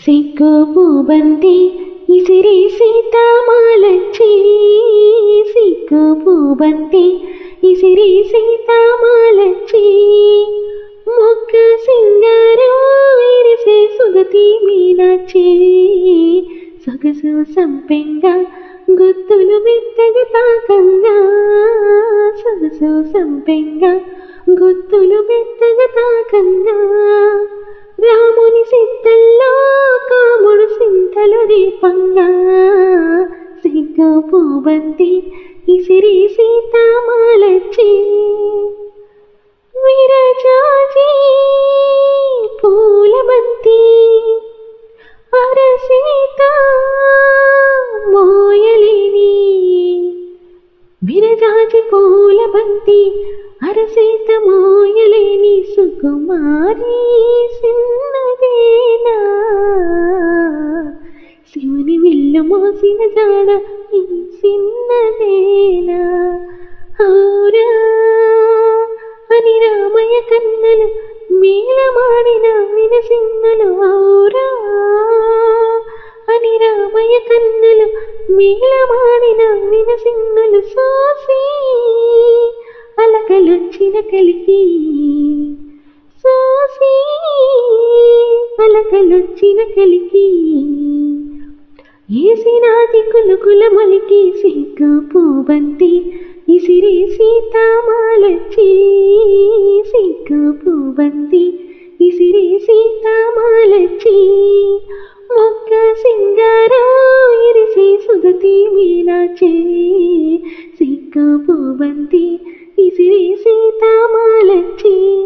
సిగ్గు పూబంతి ఇసిరి సీతామాలచ్చి సిగ్గు పూబంతి ఇసిరి సీతామాలచ్చి మొక్క సింగారం ఇరిసే సుగతి మీనాచి సొగసు సంపెంగా గుత్తులు మెత్తగా తాకంగా సొగసు సంపెంగా గుత్తులు మెత్తగా తాకంగా రాముని సింతల్లో కాముడు సింతలు రేపంగా సిగ్గు పూబంతి ఇసిరి సీతామాలచ్చి విరజాజి పూలబంతి అరసీత మోయలేని విరజాజి పూలబంతి అరసీత మోయలేని సుకుమారి సిన్నదేనా శివుని విల్లు మోసిన జాడ ఈ సిన్నదేనా ఔరా అని రామయ్య కన్నలు మేళమాడిన వినసిన్నలు ఔరా అని రామయ్య కన్నలు మేళమాడిన వినసిన్నలు సోసి అలకలొచ్చిన కలికి సోసి అలకలొచ్చిన కలికి ఏసినాది కులుకుల మొలికి సిగ్గు పూబంతి ఇసిరి సీతామాలచ్చి సిగ్గు పూబంతి ఇసిరి సీతామాలచ్చి మొక్క సింగారం ఇరిసి సుగతి మీనాచే సిగ్గు పూబంతి ఇసిరి సీతామాలచ్చి